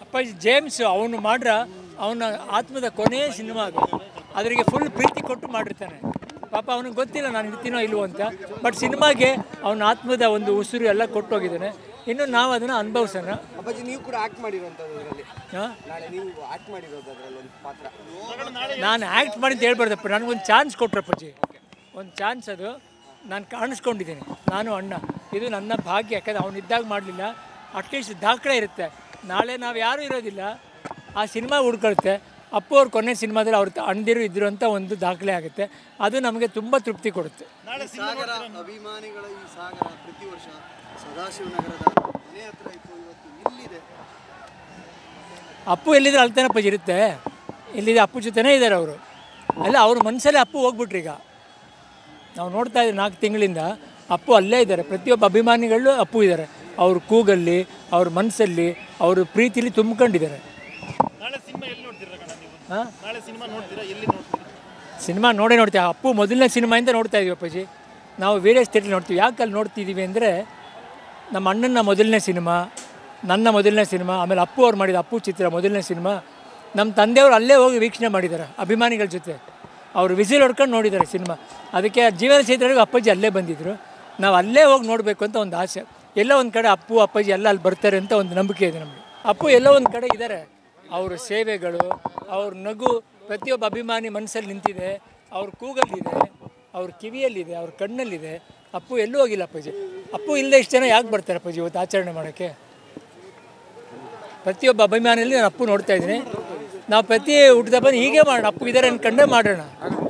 ಅಪ್ಪಾಜಿ ಜೇಮ್ಸ್ ಅವನು ಮಾಡ್ರ ಅವನ ಆತ್ಮದ ಕೊನೆಯ ಸಿನಿಮಾ ಅದು ಅದರಿಗೆ ಫುಲ್ ಪ್ರೀತಿ ಕೊಟ್ಟು ಮಾಡಿರ್ತಾನೆ ಪಾಪ ಅವನಿಗೆ ಗೊತ್ತಿಲ್ಲ ನಾನು ಇರ್ತೀನೋ ಇಲ್ವೋ ಅಂತ ಬಟ್ ಸಿನಿಮಾಗೆ ಅವನ ಆತ್ಮದ ಒಂದು ಉಸಿರು ಎಲ್ಲ ಕೊಟ್ಟು ಹೋಗಿದ್ದಾನೆ ಇನ್ನು ನಾವು ಅದನ್ನು ಅನುಭವಿಸೋಣ ಅಪ್ಪಾಜಿ ನೀವು ಕೂಡ ಆಕ್ಟ್ ಮಾಡಿರುವಂಥದ್ದು ಅದರಲ್ಲಿ ಹಾಂ ನಾಳೆ ನೀವು ಆಕ್ಟ್ ಮಾಡಿರೋದು ಅದರಲ್ಲಿ ಒಂದು ಪಾತ್ರ ನಾನು ಆ್ಯಕ್ಟ್ ಮಾಡಿದ್ದು ಹೇಳ್ಬಾರ್ದಪ್ಪ ನನಗೊಂದು ಚಾನ್ಸ್ ಕೊಟ್ರಪ್ಪಾಜಿ ಒಂದು ಚಾನ್ಸ್ ಅದು ನಾನು ಕಾಣಿಸ್ಕೊಂಡಿದ್ದೀನಿ ನಾನು ಅಣ್ಣ ಇದು ನನ್ನ ಭಾಗ್ಯ ಯಾಕಂದ್ರೆ ಅವನು ಇದ್ದಾಗ ಮಾಡಲಿಲ್ಲ ಅಟ್ಲೀಸ್ಟ್ ದಾಖಲೆ ಇರುತ್ತೆ ನಾಳೆ ನಾವು ಯಾರೂ ಇರೋದಿಲ್ಲ ಆ ಸಿನಿಮಾ ಹುಡ್ಕೊಳುತ್ತೆ ಅಪ್ಪು ಅವ್ರ ಕೊನೆ ಸಿನಿಮಾದಲ್ಲಿ ಅವ್ರ ಅಣ್ದಿರು ಇದ್ರು ಅಂತ ಒಂದು ದಾಖಲೆ ಆಗುತ್ತೆ ಅದು ನಮಗೆ ತುಂಬ ತೃಪ್ತಿ ಕೊಡುತ್ತೆ ಸಾಗರ ಅಭಿಮಾನಿಗಳ ಈ ಸಾಗರ ಪ್ರತಿ ವರ್ಷ ಸದಾಶಿವನಗರದ ಮನೆ ಹತ್ರ ಇತ್ತು ಇವತ್ತು ಇಲ್ಲಿದೆ ಅಪ್ಪು ಎಲ್ಲಿದ್ರೆ ಅಲ್ಲಿ ತಾನೇ ಅಪ್ಪಾಜಿ ಇರುತ್ತೆ ಇಲ್ಲಿದೆ ಅಪ್ಪು ಜೊತೆನೇ ಇದ್ದಾರೆ ಅವರು ಅಲ್ಲ ಅವ್ರ ಮನಸ್ಸಲ್ಲೇ ಅಪ್ಪು ಹೋಗ್ಬಿಟ್ರು ಈಗ ನಾವು ನೋಡ್ತಾ ಇದ್ದೀವಿ ನಾಲ್ಕು ತಿಂಗಳಿಂದ ಅಪ್ಪು ಅಲ್ಲೇ ಇದ್ದಾರೆ ಪ್ರತಿಯೊಬ್ಬ ಅಭಿಮಾನಿಗಳು ಅಪ್ಪು ಇದ್ದಾರೆ ಅವ್ರ ಕೂಗಲ್ಲಿ ಅವ್ರ ಮನಸ್ಸಲ್ಲಿ ಅವ್ರ ಪ್ರೀತಿಲಿ ತುಂಬ್ಕೊಂಡಿದ್ದಾರೆ ನಾಳೆ ಸಿನಿಮಾ ಎಲ್ಲಿ ನೋಡ್ತೀರಾ ಕಣ ನೀವು ಹಾಂ ನಾಳೆ ಸಿನಿಮಾ ನೋಡ್ತೀರಾ ಎಲ್ಲಿ ನೋಡ್ತೀರಾ ಸಿನಿಮಾ ನೋಡೇ ನೋಡ್ತೀವಿ ಅಪ್ಪು ಮೊದಲನೇ ಸಿನಿಮಾಯಿಂದ ನೋಡ್ತಾ ಇದೀವಿ ಅಪ್ಪಾಜಿ ನಾವು ವೀರೇಶ್ ಥಿಯೇಟ್ರ್ ನೋಡ್ತೀವಿ ಯಾಕೆ ಅಲ್ಲಿ ನೋಡ್ತಿದ್ದೀವಿ ಅಂದರೆ ನಮ್ಮ ಅಣ್ಣನ ಮೊದಲನೇ ಸಿನಿಮಾ ನನ್ನ ಮೊದಲನೇ ಸಿನಿಮಾ ಆಮೇಲೆ ಅಪ್ಪು ಅವ್ರು ಮಾಡಿದ ಅಪ್ಪು ಚಿತ್ರ ಮೊದಲನೇ ಸಿನಿಮಾ ನಮ್ಮ ತಂದೆಯವರು ಅಲ್ಲೇ ಹೋಗಿ ವೀಕ್ಷಣೆ ಮಾಡಿದ್ದಾರೆ ಅಭಿಮಾನಿಗಳ ಜೊತೆ ಅವರು ವಿಸಿಲ್ ಹೊಡ್ಕೊಂಡು ನೋಡಿದ್ದಾರೆ ಸಿನಿಮಾ ಅದಕ್ಕೆ ಜೀವನ ಚೈತ್ರಗಳಿಗೆ ಅಪ್ಪಾಜಿ ಅಲ್ಲೇ ಬಂದಿದ್ದರು ನಾವು ಅಲ್ಲೇ ಹೋಗಿ ನೋಡಬೇಕು ಅಂತ ಒಂದು ಆಸೆ ಎಲ್ಲೋ ಒಂದು ಕಡೆ ಅಪ್ಪು ಅಪ್ಪಾಜಿ ಎಲ್ಲ ಅಲ್ಲಿ ಬರ್ತಾರೆ ಅಂತ ಒಂದು ನಂಬಿಕೆ ಇದೆ ನಮಗೆ ಅಪ್ಪು ಎಲ್ಲೋ ಒಂದು ಕಡೆ ಇದ್ದಾರೆ ಅವ್ರ ಸೇವೆಗಳು ಅವ್ರ ನಗು ಪ್ರತಿಯೊಬ್ಬ ಅಭಿಮಾನಿ ಮನಸ್ಸಲ್ಲಿ ನಿಂತಿದೆ ಅವ್ರ ಕೂಗಲ್ಲಿದೆ ಅವ್ರ ಕಿವಿಯಲ್ಲಿದೆ ಅವ್ರ ಕಣ್ಣಲ್ಲಿದೆ ಅಪ್ಪು ಎಲ್ಲೂ ಹೋಗಿಲ್ಲ ಅಪ್ಪಾಜಿ ಅಪ್ಪು ಇಲ್ಲದೆ ಇಷ್ಟು ಜನ ಯಾಕೆ ಬರ್ತಾರೆ ಅಪ್ಪಾಜಿ ಇವತ್ತು ಆಚರಣೆ ಮಾಡೋಕ್ಕೆ ಪ್ರತಿಯೊಬ್ಬ ಅಭಿಮಾನಿಯಲ್ಲಿ ನಾನು ಅಪ್ಪು ನೋಡ್ತಾ ಇದ್ದೀನಿ ನಾವು ಪ್ರತಿ ಹುಟ್ಟಿದಬ್ಬ ಹೀಗೆ ಮಾಡೋಣ ಅಪ್ಪು ಇದ್ದಾರೆ ಅನ್ಕೊಂಡೇ ಮಾಡೋಣ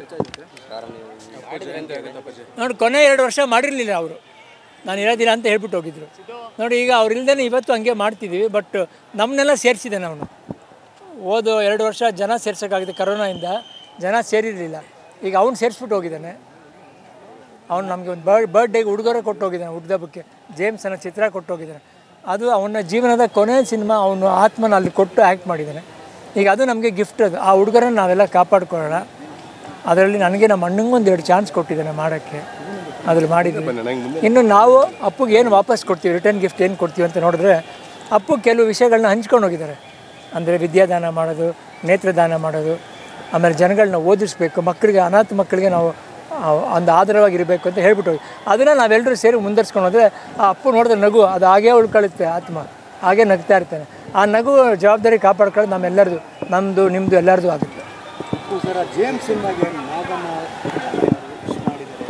ನೋಡಿ ಕೊನೆ ಎರಡು ವರ್ಷ ಮಾಡಿರಲಿಲ್ಲ ಅವರು ನಾನು ಇರೋದಿಲ್ಲ ಅಂತ ಹೇಳ್ಬಿಟ್ಟು ಹೋಗಿದ್ರು ನೋಡಿ ಈಗ ಅವ್ರು ಇಲ್ದೇ ಇವತ್ತು ಹಂಗೆ ಮಾಡ್ತಿದ್ದೀವಿ ಬಟ್ ನಮ್ಮನ್ನೆಲ್ಲ ಸೇರಿಸಿದ್ದಾನೆ ಅವನು ಓದು ಎರಡು ವರ್ಷ ಜನ ಸೇರ್ಸೋಕ್ಕಾಗಿದೆ ಕರೋನಾಯಿಂದ ಜನ ಸೇರಿರಲಿಲ್ಲ ಈಗ ಅವ್ನು ಸೇರಿಸ್ಬಿಟ್ಟು ಹೋಗಿದ್ದಾನೆ ಅವ್ನು ನಮಗೆ ಒಂದು ಬರ್ಡ್ ಬರ್ಡೇಗೆ ಉಡುಗೊರೆ ಕೊಟ್ಟು ಹೋಗಿದ್ದಾನೆ ಹುಟ್ಟಿದಬ್ಬಕ್ಕೆ ಜೇಮ್ಸ್ ಅನ್ನೋ ಚಿತ್ರ ಕೊಟ್ಟು ಹೋಗಿದ್ದಾನೆ ಅದು ಅವನ ಜೀವನದ ಕೊನೆಯ ಸಿನಿಮಾ ಅವನು ಆತ್ಮನ ಅಲ್ಲಿ ಕೊಟ್ಟು ಆ್ಯಕ್ಟ್ ಮಾಡಿದ್ದಾನೆ ಈಗ ಅದು ನಮಗೆ ಗಿಫ್ಟ್ ಅದು ಆ ಹುಡುಗರನ್ನ ನಾವೆಲ್ಲ ಕಾಪಾಡ್ಕೊಳ್ಳೋಣ ಅದರಲ್ಲಿ ನನಗೆ ನಮ್ಮ ಅಣ್ಣಂಗೆ ಒಂದು ಎರಡು ಚಾನ್ಸ್ ಕೊಟ್ಟಿದ್ದಾನೆ ಮಾಡೋಕ್ಕೆ ಅದ್ರಲ್ಲಿ ಮಾಡಿದ್ವಿ ಇನ್ನು ನಾವು ಅಪ್ಪಗೆ ಏನು ವಾಪಸ್ ಕೊಡ್ತೀವಿ ರಿಟರ್ನ್ ಗಿಫ್ಟ್ ಏನು ಕೊಡ್ತೀವಿ ಅಂತ ನೋಡಿದ್ರೆ ಅಪ್ಪು ಕೆಲವು ವಿಷಯಗಳನ್ನ ಹಂಚ್ಕೊಂಡು ಹೋಗಿದ್ದಾರೆ ಅಂದರೆ ವಿದ್ಯಾದಾನ ಮಾಡೋದು ನೇತ್ರದಾನ ಮಾಡೋದು ಆಮೇಲೆ ಜನಗಳನ್ನ ಓದಿಸ್ಬೇಕು ಮಕ್ಕಳಿಗೆ ಅನಾಥ ಮಕ್ಕಳಿಗೆ ನಾವು ಆ, ಒಂದು ಆಧಾರವಾಗಿರಬೇಕು ಅಂತ ಹೇಳ್ಬಿಟ್ಟು ಹೋಗಿ ಅದನ್ನು ನಾವೆಲ್ಲರೂ ಸೇರಿ ಮುಂದರ್ಸ್ಕೊಂಡು ಹೋದರೆ ಆ ಅಪ್ಪು ನೋಡಿದ್ರೆ ನಗು ಅದು ಹಾಗೇ ಉಳ್ಕೊಳ್ಳುತ್ತೆ ಆತ್ಮ ಹಾಗೇ ನಗ್ತಾ ಇರ್ತಾನೆ ಆ ನಗು ಜವಾಬ್ದಾರಿ ಕಾಪಾಡ್ಕೊಳ್ಳೋದು ನಮ್ಮೆಲ್ಲರದು ನಮ್ಮದು ನಿಮ್ಮದು ಎಲ್ಲರದು ಆಗುತ್ತೆ ಸರ್ ಜೇಮ್ಸ್ ಸಿನಿಮಾಗೆ ನಾಗಮ್ಮ wish ಮಾಡಿದ್ದಾರೆ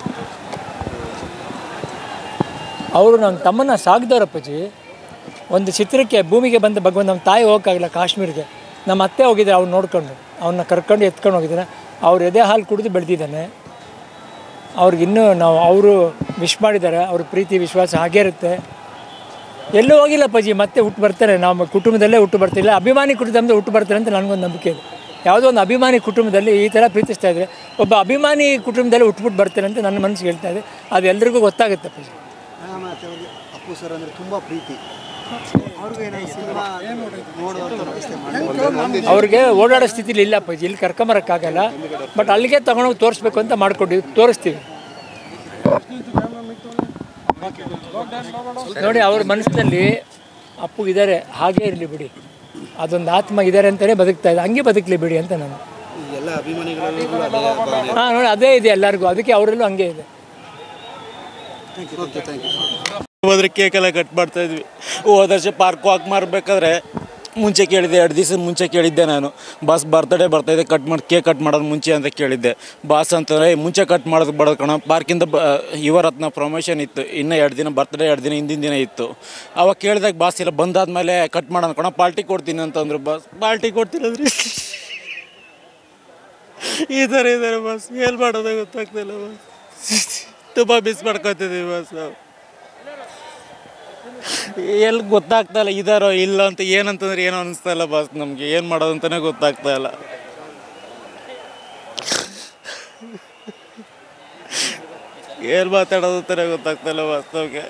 ಅವರು ನನ್ನ ತಮ್ಮನ್ನ ಸಾಕಿದವರಪ್ಪಜಿ ಒಂದು ಚಿತ್ರಕ್ಕೆ ಭೂಮಿಗೆ ಬಂದ ಭಗವಂತ ನಮ್ಮ ತಾಯಿ ಹೋಗೋಕ್ಕಾಗಿಲ್ಲ ಕಾಶ್ಮೀರಿಗೆ ನಮ್ಮ ಅತ್ತೆ ಹೋಗಿದ್ದಾರೆ ಅವ್ನು ನೋಡ್ಕೊಂಡು ಅವನ್ನ ಕರ್ಕೊಂಡು ಎತ್ಕೊಂಡು ಹೋಗಿದ್ದಾರೆ ಅವ್ರ ಎದೆ ಹಾಲು ಕುಡಿದು ಬೆಳೆದಿದ್ದಾನೆ ಅವ್ರಿಗಿನ್ನೂ ನಾವು ಅವರು ವಿಶ್ ಮಾಡಿದ್ದಾರೆ ಅವ್ರ ಪ್ರೀತಿ ವಿಶ್ವಾಸ ಹಾಗೇ ಇರುತ್ತೆ ಎಲ್ಲೂ ಹೋಗಿಲ್ಲ ಅಪ್ಪಾಜಿ ಮತ್ತೆ ಹುಟ್ಟು ಬರ್ತಾರೆ ನಮ್ಮ ಕುಟುಂಬದಲ್ಲೇ ಹುಟ್ಟು ಬರ್ತಿಲ್ಲ ಅಭಿಮಾನಿ ಕುಟುಂಬದಿಂದ ಹುಟ್ಟು ಬರ್ತಾರೆ ಅಂತ ನನಗೊಂದು ನಂಬಿಕೆ ಇದೆ ಯಾವುದೋ ಒಂದು ಅಭಿಮಾನಿ ಕುಟುಂಬದಲ್ಲಿ ಈ ಥರ ಪ್ರೀತಿಸ್ತಾ ಇದ್ದರೆ ಒಬ್ಬ ಅಭಿಮಾನಿ ಕುಟುಂಬದಲ್ಲಿ ಹುಟ್ಬಿಟ್ಟು ಬರ್ತಾರೆ ಅಂತ ನನ್ನ ಮನಸ್ಸಿಗೆ ಹೇಳ್ತಾ ಇದೆ ಅದು ಎಲ್ರಿಗೂ ಗೊತ್ತಾಗುತ್ತೆ ಅಪ್ಪಾಜಿ ಮತ್ತೆ ಅವ್ರಿಗೆ ಅಪ್ಪು ಸರ್ ಅಂದರೆ ತುಂಬ ಪ್ರೀತಿ ಅವ್ರಿಗೂ ಏನಾದ್ರು ಸಿನಿಮಾ ನೋಡುವಂಥ ವ್ಯವಸ್ಥೆ ಮಾಡಿ ಅವ್ರಿಗೆ ಓಡಾಡೋ ಸ್ಥಿತಿಲಿ ಇಲ್ಲ ಅಪ್ಪಾಜಿ ಇಲ್ಲಿ ಕರ್ಕೊಂಬರಕ್ಕಾಗಲ್ಲ ಬಟ್ ಅಲ್ಲಿಗೆ ತಗೊಂಡೋಗಿ ತೋರಿಸ್ಬೇಕು ಅಂತ ಮಾಡ್ಕೊಂಡಿವಿ ತೋರಿಸ್ತೀವಿ ನೋಡಿ ಅವ್ರ ಮನಸ್ಸಿನಲ್ಲಿ ಅಪ್ಪು ಇದ್ದಾರೆ ಹಾಗೇ ಇರಲಿ ಬಿಡಿ ಅದೊಂದು ಆತ್ಮ ಇದ್ದಾರೆ ಅಂತಲೇ ಬದುಕ್ತಾ ಇದೆ ಹಂಗೆ ಬದುಕಲಿ ಬಿಡಿ ಅಂತ ನಾನು ಎಲ್ಲ ಅಭಿಮಾನಿಗಳಿಗೂ ಅದೇ ಭಾವನೆ ಹಾಂ ನೋಡಿ ಅದೇ ಇದೆ ಎಲ್ಲರಿಗೂ ಅದಕ್ಕೆ ಅವರಲ್ಲೂ ಹಂಗೆ ಇದೆ ಥ್ಯಾಂಕ್ ಯು ಥ್ಯಾಂಕ್ ಯು ಹೋದ್ರೆ ಕೇಕೆಲ್ಲ ಕಟ್ ಮಾಡ್ತಾ ಇದ್ವಿ ಹೋದ ವರ್ಷ ಪಾರ್ಕ್ ವಾಕ್ ಮಾಡಬೇಕಾದ್ರೆ ಮುಂಚೆ ಕೇಳಿದ್ದೆ ಎರಡು ದಿವಸ ಮುಂಚೆ ಕೇಳಿದ್ದೆ ನಾನು ಬಾಸ್ ಬರ್ತಡೇ ಬರ್ತಾಯಿದೆ ಕಟ್ ಮಾಡಿ ಕೇಕ್ ಕಟ್ ಮಾಡೋದು ಮುಂಚೆ ಅಂತ ಕೇಳಿದ್ದೆ ಬಾಸ್ ಅಂತಂದರೆ ಮುಂಚೆ ಕಟ್ ಮಾಡೋದು ಬಡೋದು ಕಣ ಪಾರ್ಕಿಂದ ಬ ಇವರತ್ನ ಪ್ರಮೋಷನ್ ಇತ್ತು ಇನ್ನೂ ಎರಡು ದಿನ ಬರ್ತಡೇ ಎರಡು ದಿನ ಹಿಂದಿನ ದಿನ ಇತ್ತು ಅವಾಗ ಕೇಳಿದಾಗ ಬಾಸ್ ಇಲ್ಲ ಬಂದಾದ್ಮೇಲೆ ಕಟ್ ಮಾಡೋಣ ಕಣ ಪಾರ್ಟಿ ಕೊಡ್ತೀನಿ ಅಂತಂದ್ರು ಬಾಸ್ ಪಾರ್ಟಿ ಕೊಡ್ತೀರಂದ್ರಿ ಈ ಥರ ಇದ್ದಾರೆ ಬಾಸ್ ಏನು ಮಾಡೋದು ಗೊತ್ತಾಗ್ತಿಲ್ಲ ಬಾಸ್ ತುಂಬ ಮಿಸ್ ಮಾಡ್ಕೊತಿದ್ದೀವಿ ಬಾಸ್ ನಾವು ಎಲ್ಲಿ ಗೊತ್ತಾಗ್ತಾ ಇಲ್ಲ ಇದಾರೋ ಇಲ್ಲ ಅಂತ ಏನಂತಂದ್ರೆ ಏನೋ ಅನಿಸ್ತಾ ಇಲ್ಲ ಬಾಸ್ ನಮಗೆ ಏನು ಮಾಡೋದು ಅಂತಲೇ ಗೊತ್ತಾಗ್ತಾ ಇಲ್ಲ ಏನು ಮಾತಾಡೋದು ಅಂತಾನೆ ಗೊತ್ತಾಗ್ತಾ ಇಲ್ಲ ಬಾಸ್ ನಮಗೆ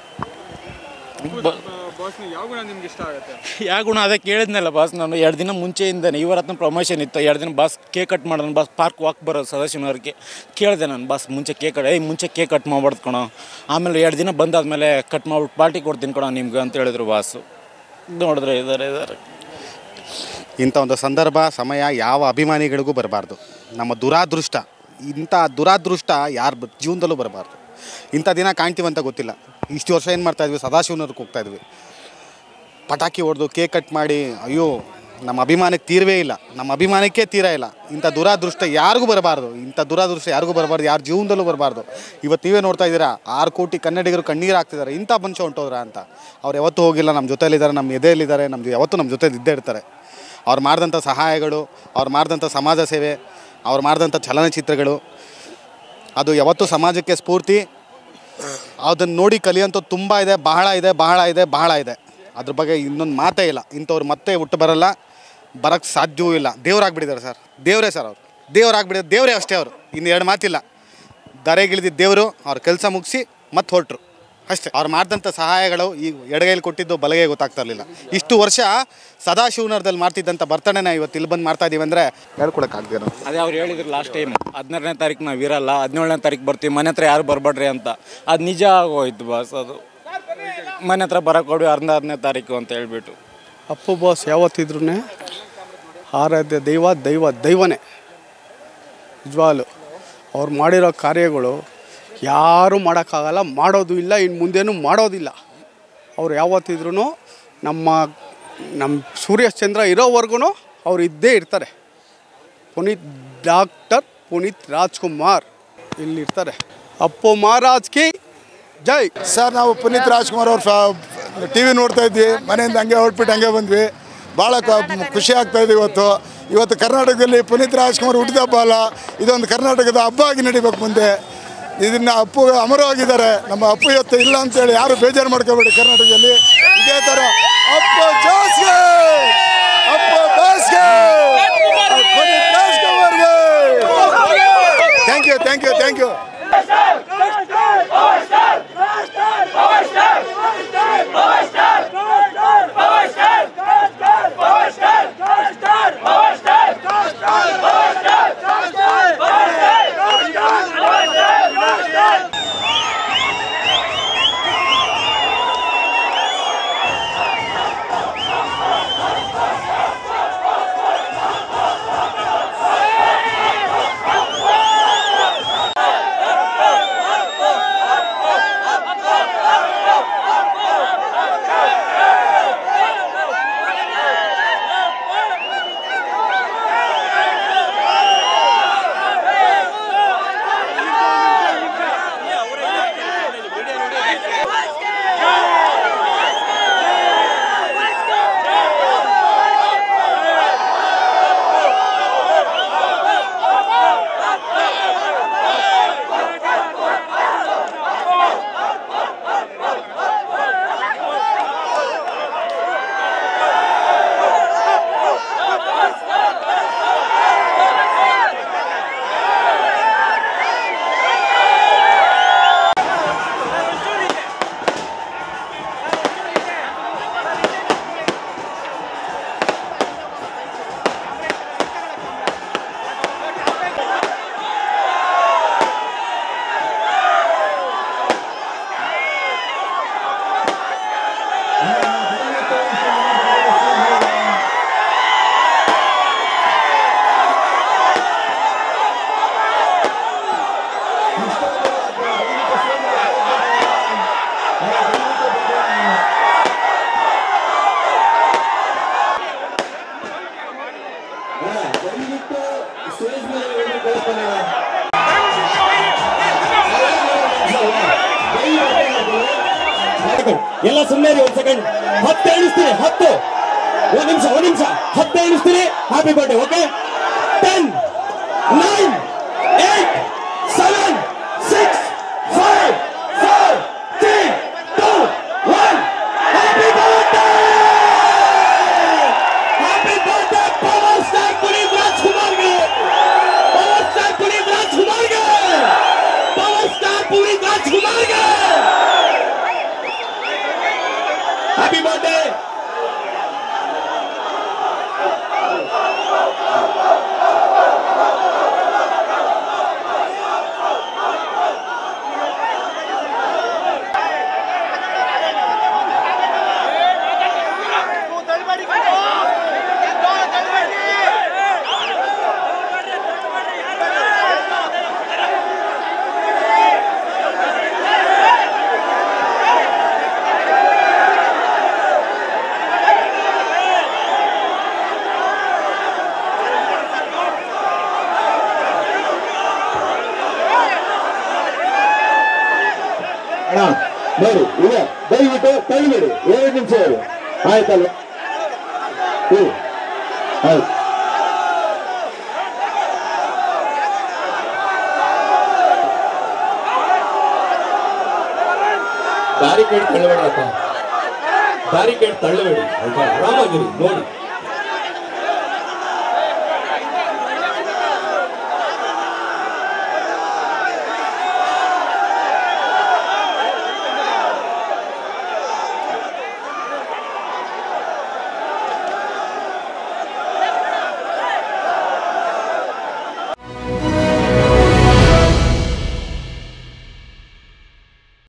ಯಾವ ಗುಣ ಅದೇ ಕೇಳಿದ್ನಲ್ಲ ಬಾಸ್ ನಾನು ಎರಡು ದಿನ ಮುಂಚೆಯಿಂದನೇ ಇವರ ಹತ್ರ ಪ್ರಮೋಷನ್ ಇತ್ತು ಎರಡು ದಿನ ಬಾಸ್ ಕೇಕ್ ಕಟ್ ಮಾಡೋಣ ಬಾಸ್ ಪಾರ್ಕ್ ವಾಕ್ ಬರೋದು ಸದಾಶಿವನವ್ರಿಗೆ ಕೇಳಿದೆ ನಾನು ಬಾಸ್ ಮುಂಚೆ ಕೇಕ್ ಕಟ್ ಏಯ್ ಮುಂಚೆ ಕೇಕ್ ಕಟ್ ಮಾಡ್ಬಾರ್ದು ಕಣೋ ಆಮೇಲೆ ಎರಡು ದಿನ ಬಂದಾದ್ಮೇಲೆ ಕಟ್ ಮಾಡ್ಬಿಟ್ಟು ಪಾರ್ಟಿ ಕೊಡ್ತೀನಿ ಕಣೋ ನಿಮ್ಗೆ ಅಂತ ಹೇಳಿದ್ರು ಬಾಸು ನೋಡಿದ್ರೆ ಇದ್ದಾರೆ ಇದ್ದಾರೆ ಇಂಥ ಒಂದು ಸಂದರ್ಭ ಸಮಯ ಯಾವ ಅಭಿಮಾನಿಗಳಿಗೂ ಬರಬಾರ್ದು ನಮ್ಮ ದುರಾದೃಷ್ಟ ಇಂಥ ದುರಾದೃಷ್ಟ ಯಾರ ಬ- ಜೀವನದಲ್ಲೂ ಬರಬಾರ್ದು ಇಂಥ ದಿನ ಕಾಣ್ತೀವಂತ ಗೊತ್ತಿಲ್ಲ ಇಷ್ಟು ವರ್ಷ ಏನು ಮಾಡ್ತಾಯಿದ್ವಿ ಸದಾಶಿವನವ್ರಿಗೆ ಹೋಗ್ತಾಯಿದ್ವಿ ಪಟಾಕಿ ಹೊಡೆದು ಕೇಕ್ ಕಟ್ ಮಾಡಿ ಅಯ್ಯೋ ನಮ್ಮ ಅಭಿಮಾನಕ್ಕೆ ತೀರವೇ ಇಲ್ಲ ನಮ್ಮ ಅಭಿಮಾನಕ್ಕೆ ತೀರ ಇಲ್ಲ ಇಂಥ ದುರಾದೃಷ್ಟ ಯಾರಿಗೂ ಬರಬಾರ್ದು ಇಂಥ ದುರಾದೃಷ್ಟ ಯಾರಿಗೂ ಬರಬಾರ್ದು ಯಾರ ಜೀವನದಲ್ಲೂ ಬರಬಾರ್ದು ಇವತ್ತು ನೀವೇ ನೋಡ್ತಾ ಇದ್ದೀರಾ ಆರು ಕೋಟಿ ಕನ್ನಡಿಗರು ಕಣ್ಣೀರು ಹಾಕ್ತಿದ್ದಾರೆ ಇಂಥ ಮನುಷ್ಯ ಹೊಂಟೋದ್ರ ಅಂತ ಅವ್ರು ಯಾವತ್ತೂ ಹೋಗಿಲ್ಲ ನಮ್ಮ ಜೊತೆಯಲ್ಲಿದ್ದಾರೆ ನಮ್ಮ ಎದೆಯಲ್ಲಿದ್ದಾರೆ ನಮ್ಮ ಯಾವತ್ತೂ ನಮ್ಮ ಜೊತೆ ಇದ್ದೇ ಇರ್ತಾರೆ ಅವ್ರು ಮಾಡಿದಂಥ ಸಹಾಯಗಳು ಅವ್ರು ಮಾಡಿದಂಥ ಸಮಾಜ ಸೇವೆ ಅವ್ರು ಮಾಡಿದಂಥ ಚಲನಚಿತ್ರಗಳು ಅದು ಯಾವತ್ತೂ ಸಮಾಜಕ್ಕೆ ಸ್ಫೂರ್ತಿ ಅದನ್ನು ನೋಡಿ ಕಲಿಯೋಂಥದ್ದು ತುಂಬ ಇದೆ ಬಹಳ ಇದೆ ಬಹಳ ಇದೆ ಬಹಳ ಇದೆ ಅದ್ರ ಬಗ್ಗೆ ಇನ್ನೊಂದು ಮಾತೇ ಇಲ್ಲ ಇಂಥವ್ರು ಮತ್ತೆ ಹುಟ್ಟು ಬರಲ್ಲ ಬರೋಕ್ಕೆ ಸಾಧ್ಯವೂ ಇಲ್ಲ ದೇವ್ರಾಗ್ಬಿಟ್ಟಿದ್ದಾರೆ ಸರ್ ದೇವರೇ ಸರ್ ಅವರು ದೇವ್ರಾಗ್ಬಿಟ್ಟಿದ್ದಾರೆ ದೇವರೇ ಅಷ್ಟೇ ಅವರು ಇನ್ನು ಎರಡು ಮಾತಿಲ್ಲ ಧರೆಗಿಳಿದಿದ್ದ ದೇವರು ಅವ್ರ ಕೆಲಸ ಮುಗಿಸಿ ಮತ್ತೆ ಹೊರಟ್ರು ಅಷ್ಟೇ ಅವ್ರು ಮಾಡಿದಂಥ ಸಹಾಯಗಳು ಈ ಎಡಗೈಲಿ ಕೊಟ್ಟಿದ್ದು ಬಲಗೈ ಗೊತ್ತಾಗ್ತಾ ಇರಲಿಲ್ಲ ಇಷ್ಟು ವರ್ಷ ಸದಾಶಿವನಗರದಲ್ಲಿ ಮಾಡ್ತಿದ್ದಂಥ ಬರ್ತಡೇನ ಇವತ್ತು ಇಲ್ಲಿ ಬಂದು ಮಾಡ್ತಾ ಇದೀವಿ ಅಂದರೆ ಹೇಳ್ಕೊಳಕ್ಕಾಗ್ದೇ ನಾವು ಅದೇ ಅವ್ರು ಹೇಳಿದ್ರು ಲಾಸ್ಟ್ ಟೈಮ್ ಹದಿನಾರನೇ ತಾರೀಕು ನಾವು ಇರಲ್ಲ ಹದಿನೇಳನೇ ತಾರೀಕು ಬರ್ತೀವಿ ಮನೆ ಹತ್ರ ಯಾರು ಬರಬೇಡ್ರಿ ಅಂತ ಅದು ನಿಜ ಆಗೋಯ್ತು ಬಾಸ್ ಅದು ಮನೆ ಹತ್ರ ಬರೋಕೆ ಕೊಡಿ ಹದಿನಾರನೇ ತಾರೀಕು ಅಂತ ಹೇಳ್ಬಿಟ್ಟು ಅಪ್ಪು ಬಾಸ್ ಯಾವತ್ತಿದ್ರೂ ಆರಾಧ್ಯ ದೈವ ದೈವ ದೈವನೇ ನಿಜವಾಗ್ಲು ಅವ್ರು ಮಾಡಿರೋ ಕಾರ್ಯಗಳು ಯಾರೂ ಮಾಡೋಕ್ಕಾಗಲ್ಲ ಮಾಡೋದು ಇಲ್ಲ ಇನ್ನು ಮುಂದೇನು ಮಾಡೋದಿಲ್ಲ ಅವ್ರು ಯಾವತ್ತಿದ್ರೂ ನಮ್ಮ ನಮ್ಮ ಸೂರ್ಯಚಂದ್ರ ಇರೋವರೆಗೂ ಅವ್ರು ಇದ್ದೇ ಇರ್ತಾರೆ ಪುನೀತ್ ಡಾಕ್ಟರ್ ಪುನೀತ್ ರಾಜ್ಕುಮಾರ್ ಇಲ್ಲಿರ್ತಾರೆ ಅಪ್ಪು ಮಹಾರಾಜ್ ಕಿ ಜೈ ಸರ್ ನಾವು ಪುನೀತ್ ರಾಜ್ಕುಮಾರ್ ಅವ್ರ ಟಿ ವಿ ನೋಡ್ತಾ ಇದ್ವಿ ಮನೆಯಿಂದ ಹಂಗೆ ಹೊರಟ್ಬಿಟ್ಟು ಹಂಗೆ ಬಂದ್ವಿ ಭಾಳ ಕ- ಖುಷಿ ಆಗ್ತಾ ಇದೆ ಇವತ್ತು ಇವತ್ತು ಕರ್ನಾಟಕದಲ್ಲಿ ಪುನೀತ್ ರಾಜ್ಕುಮಾರ್ ಹುಟ್ಟಿದ ಹಬ್ಬ ಅಲ್ಲ ಇದೊಂದು ಕರ್ನಾಟಕದ ಹಬ್ಬ ಆಗಿ ನಡಿಬೇಕು ಮುಂದೆ ಇದನ್ನ ಅಪ್ಪು ಅಮರವಾಗಿದ್ದಾರೆ ನಮ್ಮ ಅಪ್ಪು ಇವತ್ತು ಇಲ್ಲ ಅಂತೇಳಿ ಯಾರು ಬೇಜಾರು ಮಾಡ್ಕೋಬೇಡಿ ಕರ್ನಾಟಕದಲ್ಲಿ ಇದೇ ಥರ ಅಪ್ಪು ಜೋಸ್ಗೆ ಅಪ್ಪು ಬಾಸ್ಗೆ ಪುನೀತ್ ರಾಜ್ಕುಮಾರ್ಗೆ thank you thank you thank you ಎಲ್ಲ ಸುಮ್ಮನೆ ಒಂದ್ ಸೆಕೆಂಡ್ ಹತ್ತು ಎಣಿಸ್ತೀನಿ ಹತ್ತು ಒಂದ್ ನಿಮಿಷ ಒಂದ್ ನಿಮಿಷ ಹತ್ತು ಎಣಿಸ್ತೀನಿ happy birthday okay ten nine eight seven six five four three two one happy birthday happy birthday power star Puneeth ರಾಜ್ಕುಮಾರ್ಗೆ ಪವರ್ ಸ್ಟಾರ್ ಪುನೀತ್ ರಾಜ್ಕುಮಾರ್ಗೆ ಪವರ್ ಸ್ಟಾರ್ ಪುನೀತ್ ರಾಜ್ಕುಮಾರ್ಗೆ ಹ್ಯಾಪಿ ಬರ್ಡೇ ನೋಡಿ ಈಗ ದಯವಿಟ್ಟು ತಳ್ಳಿಬಿಡಿ ಎರಡು ನಿಮಿಷ ಇರು. ಆಯ್ತಲ್ಲ ಹ್ಞೂ ಆಯ್ತು ಬ್ಯಾರಿಕೇಡ್ ತಳ್ಳಬೇಡಪ್ಪ ಬ್ಯಾರಿಕೇಡ್ ತಳ್ಳಬೇಡಿ ಆರಾಮಾಗಿರಿ ನೋಡಿ